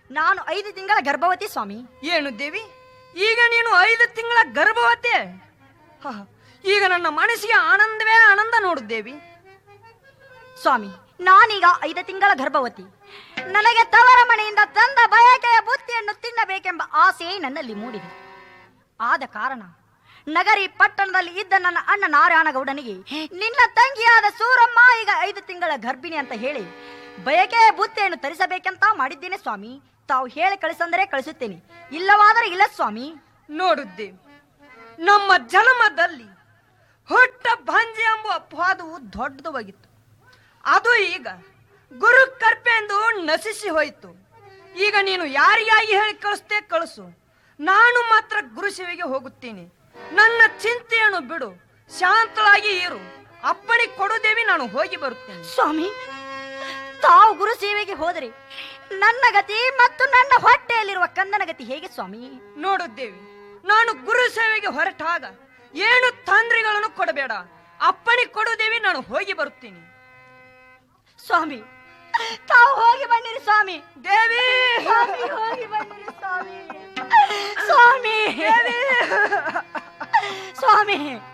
ನಾನು ಐದು ತಿಂಗಳ ಗರ್ಭವತಿ ಸ್ವಾಮಿ ಏನು ದೇವಿ ಈಗ ನೀನು ಐದು ತಿಂಗಳ ಗರ್ಭವತಿ ಹ, ಈಗ ನನ್ನ ಮನಸ್ಸಿಗೆ ಆನಂದವೇ ಆನಂದ ನೋಡು ದೇವಿ ಸ್ವಾಮಿ ನಾನೀಗ ಐದು ತಿಂಗಳ ಗರ್ಭವತಿ ನನಗೆ ತವರ ಮನೆಯಿಂದ ತಂದ ಬಯಕೆಯ ಬುತ್ತಿಯನ್ನು ತಿನ್ನಬೇಕೆಂಬ ಆಸೆ ನನ್ನಲ್ಲಿ ಮೂಡಿದೆ ಆದ ಕಾರಣ ನಗರಿ ಪಟ್ಟಣದಲ್ಲಿ ಇದ್ದ ನನ್ನ ಅಣ್ಣ ನಾರಾಯಣಗೌಡನಿಗೆ ನಿನ್ನ ತಂಗಿಯಾದ ಸೂರಮ್ಮ ಈಗ ಐದು ತಿಂಗಳ ಗರ್ಭಿಣಿ ಅಂತ ಹೇಳಿ ಬಯಕೆಯ ಬುತ್ತಿಯನ್ನು ತರಿಸಬೇಕಂತ ಮಾಡಿದ್ದೇನೆ ಸ್ವಾಮಿ ತಾವು ಹೇಳಿ ಕಳಿಸಂದರೆ ಕಳಿಸುತ್ತೇನೆ ಇಲ್ಲವಾದರೆ ಇಲ್ಲ ಸ್ವಾಮಿ ನೋಡು ದೇವಿ ನಮ್ಮ ಜನ್ಮದಲ್ಲಿ ಹುಟ್ಟ ಭಂಜಿ ಎಂಬ ಅಪವಾದವು ದೊಡ್ಡದಾಗಿತ್ತು ಅದು ಈಗ ಗುರು ಕರ್ಪೆ ಎಂದು ನಶಿಸಿ ಹೋಯಿತು ಈಗ ನೀನು ಯಾರಿಗಾಗಿ ಹೇಳಿ ಕಳಿಸ್ತೇ ಕಳಿಸು ನಾನು ಮಾತ್ರ ಗುರು ಸೇವೆಗೆ ಹೋಗುತ್ತೇನೆ ನನ್ನ ಚಿಂತೆಯನ್ನು ಬಿಡು ಶಾಂತಳಾಗಿ ಇರು ಅಪ್ಪಣೆ ಕೊಡು ದೇವಿ ನಾನು ಹೋಗಿ ಬರುತ್ತೇನೆ ಸ್ವಾಮಿ ತಾವು ಗುರು ಸೇವೆಗೆ ಹೋದರೆ ನನ್ನ ಗತಿ ಮತ್ತು ನನ್ನ ಹೊಟ್ಟೆಯಲ್ಲಿರುವ ಕಂದನ ಗತಿ ಹೇಗೆ ಸ್ವಾಮಿ ನೋಡು ದೇವಿ ನಾನು ಗುರು ಸೇವೆಗೆ ಹೊರಟಾಗ ಏನು ತೊಂದರೆಗಳನ್ನು ಕೊಡಬೇಡ ಅಪ್ಪಣೆ ಕೊಡು ದೇವಿ ನಾನು ಹೋಗಿ ಬರುತ್ತೇನೆ ಸ್ವಾಮಿ ತಾವು ಹೋಗಿ ಬನ್ನಿರಿ ಸ್ವಾಮಿ ದೇವಿ ಸ್ವಾಮಿ ಹೋಗಿ ಬನ್ನಿರಿ ಸ್ವಾಮಿ ಸ್ವಾಮಿ ಸ್ವಾಮಿ